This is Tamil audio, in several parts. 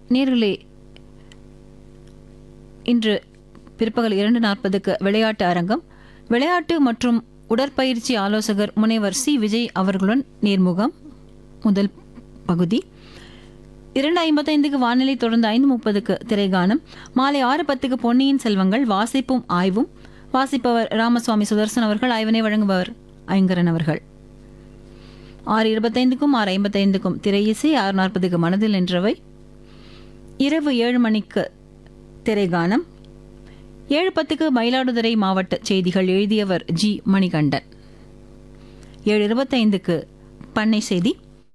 நேர்களே இன்று பிற்பகல் இரண்டு நாற்பதுக்கு விளையாட்டு அரங்கம் விளையாட்டு மற்றும் உடற்பயிற்சி ஆலோசகர் முனைவர் சி விஜய் அவர்களுடன் நேர்முகம் முதல் பகுதி இரண்டு ஐம்பத்தைந்துக்கு வானிலை தொடர்ந்து ஐந்து முப்பதுக்கு திரைகானம் மாலை ஆறு பத்துக்கு பொன்னியின் செல்வங்கள் வாசிப்பும் ஆய்வும் வாசிப்பவர் ராமசுவாமி சுதர்சன் அவர்கள் ஆய்வினை வழங்குபவர் ஐங்கரன் அவர்கள் ஆறு இருபத்தைந்துக்கும் ஆறு ஐம்பத்தைந்துக்கும் திரை இசை ஆறு நாற்பதுக்கு மனதில் நின்றவை இரவு ஏழு மணிக்கு திரைகானம் ஏழு பத்துக்கு மயிலாடுதுறை மாவட்ட செய்திகள் எழுதியவர் ஜி மணிகண்டன் ஏழு இருபத்தைந்துக்கு பண்ணை செய்தி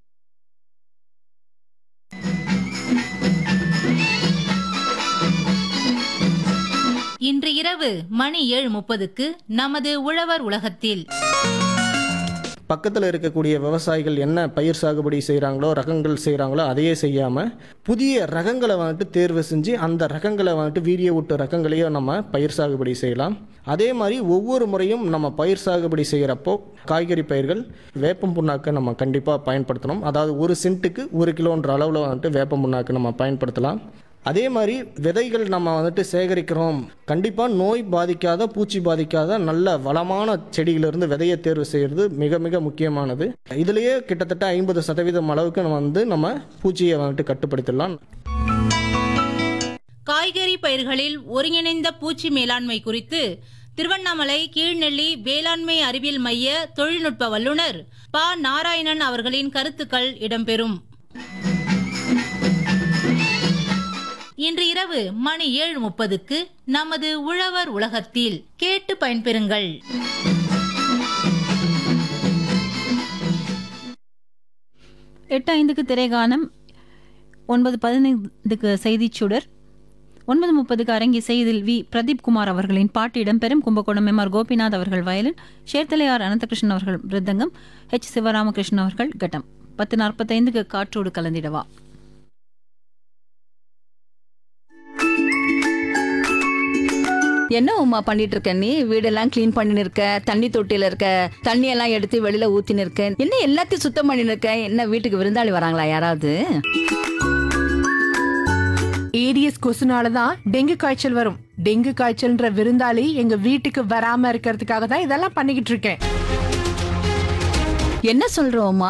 இன்று இரவு மணி ஏழு முப்பதுக்கு நமது உழவர் உலகத்தில் பக்கத்தில் இருக்கக்கூடிய விவசாயிகள் என்ன பயிர் சாகுபடி செய்கிறாங்களோ ரகங்கள் செய்கிறாங்களோ அதையே செய்யாமல் புதிய ரகங்களை வந்துட்டு தேர்வு செஞ்சு அந்த ரகங்களை வந்துட்டு வீரிய விட்டு ரகங்களையும் நம்ம பயிர் சாகுபடி செய்யலாம் அதே மாதிரி ஒவ்வொரு முறையும் நம்ம பயிர் சாகுபடி செய்கிறப்போ காய்கறி பயிர்கள் வேப்பம் புண்ணாக்கை நம்ம கண்டிப்பாக பயன்படுத்தணும் அதாவது ஒரு சென்ட்டுக்கு ஒரு கிலோன்ற அளவில் வந்துட்டு வேப்பம் புண்ணாக்கு நம்ம பயன்படுத்தலாம் அதே மாதிரி விதைகள் நம்ம வந்துட்டு சேகரிக்கிறோம் கண்டிப்பாக நோய் பாதிக்காத பூச்சி பாதிக்காத நல்ல வளமான செடியிலிருந்து விதையை தேர்வு செய்கிறது மிக மிக முக்கியமானது இதுலேயே கிட்டத்தட்ட ஐம்பது சதவீதம் அளவுக்கு நம்ம வந்து நம்ம பூச்சியை வந்துட்டு கட்டுப்படுத்திடலாம் காய்கறி பயிர்களில் ஒருங்கிணைந்த பூச்சி மேலாண்மை குறித்து திருவண்ணாமலை கீழ்நெல்லி வேளாண்மை அறிவியல் மைய தொழில்நுட்ப வல்லுநர் ப நாராயணன் அவர்களின் கருத்துக்கள் இடம்பெறும் இன்று இரவு மணி ஏழு முப்பதுக்கு நமது உழவர் உலகத்தில் கேட்டு பயன்பெறுங்கள் எட்டு ஐந்துக்கு திரைகானம் ஒன்பது பதினைந்துக்கு செய்திச் சுடர் ஒன்பது முப்பதுக்கு அரங்கிசை இதில் வி பிரதீப் குமார் அவர்களின் பாட்டு இடம்பெறும் கும்பகோணம் எம் ஆர் கோபிநாத் அவர்கள் வயலின் சேர்த்தலையார் அனந்தகிருஷ்ணன் அவர்கள் மிருதங்கம் ஹெச் சிவராமகிருஷ்ணன் அவர்கள் கட்டம் பத்து நாற்பத்தைந்துக்கு காற்றோடு கலந்திடவா என்ன உமா பண்ணிட்டு இருக்க நீ வீடெல்லாம் க்ளீன் பண்ணின்னு இருக்க தண்ணி தொட்டியில இருக்க தண்ணி எல்லாம் எடுத்து வெளியில ஊத்தின்னு இருக்க என்ன எல்லாத்தையும் சுத்தம் பண்ணின்னு இருக்க என்ன வீட்டுக்கு விருந்தாளி வராங்களா யாராவது ஏடிஎஸ் கொசுனால தான் டெங்கு காய்ச்சல் வரும் டெங்கு காய்ச்சல்ன்ற விருந்தாளி எங்க வீட்டுக்கு வராம இருக்கிறதுக்காக தான் இதெல்லாம் பண்ணிக்கிட்டு இருக்கேன் என்ன சொல்றோமா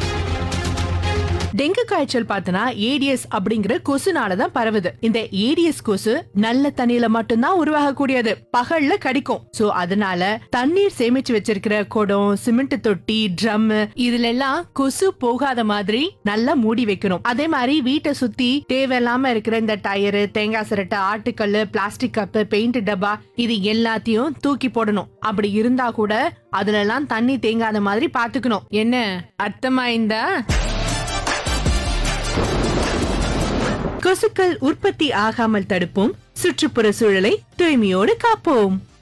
டெங்கு காய்ச்சல் பார்த்தனா ஏடிஎஸ் அப்படிங்கிற கொசுனால தான் பரவுது இந்த ஏடிஎஸ் கொசு நல்ல தண்ணியில மட்டும்தான் உருவாகக்கூடியது பகல்ல கடிக்கும் சோ அதனால தண்ணீர் சேமிச்சு வச்சிருக்கிற குடம் சிமெண்ட் தொட்டி ட்ரம் இதுல எல்லாம் கொசு போகாத மாதிரி நல்லா மூடி வைக்கணும் அதே மாதிரி வீட்டை சுத்தி தேவையில்லாம இருக்கிற இந்த டயரு தேங்காய் சிரட்டை ஆட்டுக்கல்லு பிளாஸ்டிக் கப்பு பெயிண்ட் டப்பா இது எல்லாத்தையும் தூக்கி போடணும் அப்படி இருந்தா கூட அதுல எல்லாம் தண்ணி தேங்காத மாதிரி பாத்துக்கணும் என்ன அர்த்தமாயிருந்தா கொசுக்கள் உற்பத்தி ஆகாமல் தடுப்போம் சுற்றுப்புற சூழலை தூய்மையோடு காப்போம்